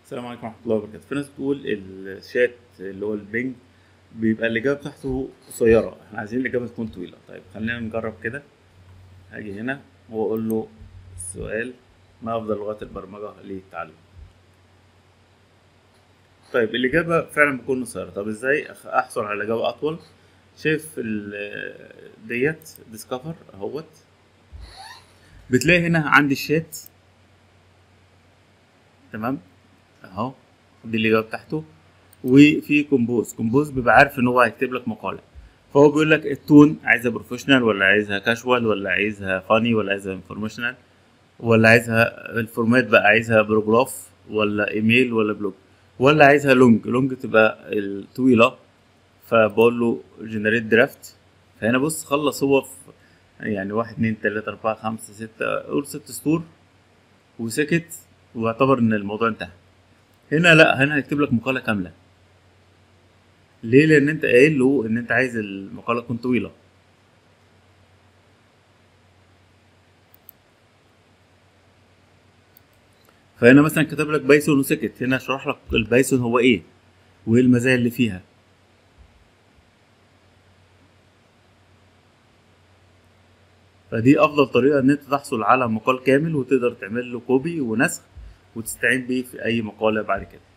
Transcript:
السلام عليكم ورحمة الله وبركاته في ناس بتقول الشات اللي هو البنج بيبقى الإجابة بتاعته قصيرة احنا عايزين الإجابة تكون طويلة طيب خلينا نجرب كده هاجي هنا وأقول له السؤال ما أفضل لغات البرمجة للتعلم طيب الإجابة فعلا بتكون قصيرة طب إزاي أخ- أحصل على إجابة أطول شايف ال- ديت ديسكفر أهوت بتلاقي هنا عندي الشات تمام اهو دي الاجابه بتاعته وفي كومبوز كومبوز بيبقى عارف ان هو هيكتب لك مقاله فهو بيقول لك التون عايزها بروفيشنال ولا عايزها كاجوال ولا عايزها فاني ولا عايزها انفورميشنال ولا عايزها الفورمات بقى عايزها بروجراف ولا ايميل ولا بلوج ولا عايزها لونج لونج تبقى الطويله فبقول له جنريت درافت فهنا بص خلص هو في يعني واحد اتنين تلاتة أربعة خمسة ستة قول ست سطور وسكت واعتبر إن الموضوع انتهى هنا لا هنا هيكتب لك مقالة كاملة ليه لأن أنت قايل له إن أنت عايز المقالة تكون طويلة فهنا مثلا كتب لك بايثون وسكت هنا شرح لك البايثون هو ايه وايه المزايا اللي فيها فدي افضل طريقه ان انت تحصل على مقال كامل وتقدر تعمل له كوبي ونسخ وتستعين بيه في اي مقاله بعد كده